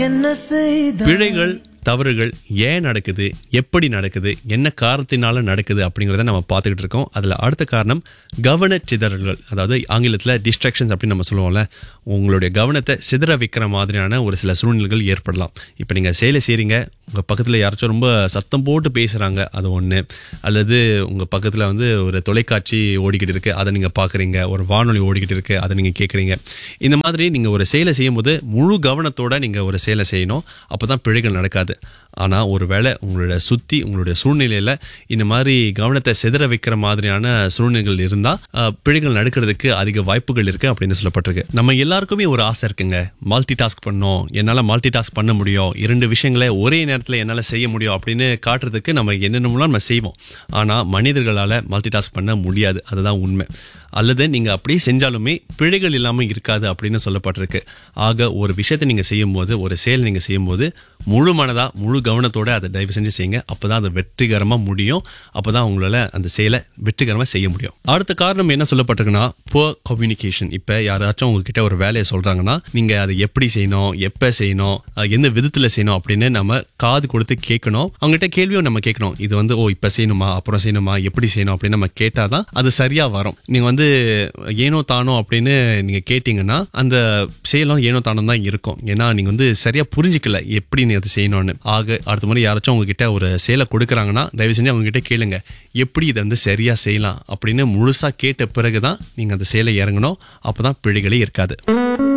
என்ன செய்த பிழைகள் தவறுகள் ஏன் நடக்குது எப்படி நடக்குது என்ன காரணத்தினால நடக்குது அப்படிங்கிறத நம்ம பார்த்துக்கிட்டு இருக்கோம் அதில் அடுத்த காரணம் கவன சிதறல்கள் அதாவது ஆங்கிலத்தில் டிஸ்ட்ராக்ஷன்ஸ் அப்படின்னு நம்ம சொல்லுவோம்ல உங்களுடைய கவனத்தை சிதற வைக்கிற மாதிரியான ஒரு சில சூழ்நிலைகள் ஏற்படலாம் இப்போ நீங்கள் செயலை செய்கிறீங்க உங்கள் பக்கத்தில் யாராச்சும் ரொம்ப சத்தம் போட்டு பேசுகிறாங்க அது ஒன்று அல்லது உங்கள் பக்கத்தில் வந்து ஒரு தொலைக்காட்சி ஓடிக்கிட்டு இருக்கு அதை நீங்கள் பார்க்குறீங்க ஒரு வானொலி ஓடிக்கிட்டு இருக்கு அதை நீங்கள் கேட்குறீங்க இந்த மாதிரி நீங்கள் ஒரு செயலை செய்யும்போது முழு கவனத்தோட நீங்கள் ஒரு செயலை செய்யணும் அப்போ தான் பிழைகள் நடக்காது ஆனால் ஒருவேளை உங்களோட சுற்றி உங்களுடைய சூழ்நிலையில் இந்த மாதிரி கவனத்தை சிதற வைக்கிற மாதிரியான சூழ்நிலைகள் இருந்தால் பிழைகள் நடக்கிறதுக்கு அதிக வாய்ப்புகள் இருக்குது அப்படின்னு சொல்லப்பட்டிருக்கு நம்ம எல்லாருக்குமே ஒரு ஆசை இருக்குங்க மல்டி டாஸ்க் பண்ணோம் என்னால் மல்டி டாஸ்க் பண்ண முடியும் இரண்டு விஷயங்களை ஒரே நேரத்தில் என்னால் செய்ய முடியும் அப்படின்னு காட்டுறதுக்கு நம்ம என்னென்னலாம் நம்ம செய்வோம் ஆனால் மனிதர்களால் மல்டி டாஸ்க் பண்ண முடியாது அதுதான் உண்மை அல்லது நீங்கள் அப்படியே செஞ்சாலுமே பிழைகள் இல்லாமல் இருக்காது அப்படின்னு சொல்லப்பட்டிருக்கு ஆக ஒரு விஷயத்தை நீங்கள் செய்யும்போது ஒரு செயல் நீங்கள் செய்யும்போது முழு மனதா முழு கவனத்தோட அதை தயவு செஞ்சு செய்யுங்க அப்போ தான் அது வெற்றிகரமாக முடியும் அப்போ தான் உங்களால் அந்த செயலை வெற்றிகரமாக செய்ய முடியும் அடுத்த காரணம் என்ன சொல்லப்பட்டிருக்குன்னா புவர் கம்யூனிகேஷன் இப்போ யாராச்சும் உங்ககிட்ட ஒரு வேலையை சொல்கிறாங்கன்னா நீங்கள் அதை எப்படி செய்யணும் எப்போ செய்யணும் அஹ் எந்த விதத்தில் செய்யணும் அப்படின்னு நம்ம காது கொடுத்து கேட்கணும் அவங்ககிட்ட கேள்வியும் நம்ம கேட்கணும் இது வந்து ஓ இப்போ செய்யணுமா அப்புறம் செய்யணுமா எப்படி செய்யணும் அப்படின்னு நம்ம கேட்டால் தான் அது சரியாக வரும் நீங்கள் வந்து ஏனோ தானோ அப்படின்னு நீங்கள் கேட்டிங்கன்னா அந்த செயலும் ஏனோ தானோ தான் இருக்கும் ஏன்னா நீங்கள் வந்து சரியாக புரிஞ்சிக்கல எப்படி நீ அதை செய்யணும்னு ஆக அடுத்த முறை யாராச்சும் உங்ககிட்ட ஒரு செயலை கொடுக்குறாங்கன்னா தயவு செஞ்சு அவங்க கிட்ட கேளுங்க எப்படி இதை வந்து சரியாக செய்யலாம் அப்படின்னு முழுசாக கேட்ட பிறகு தான் நீங்கள் அந்த செயலை இறங்கணும் அப்போ தான் பிழைகளே இருக்காது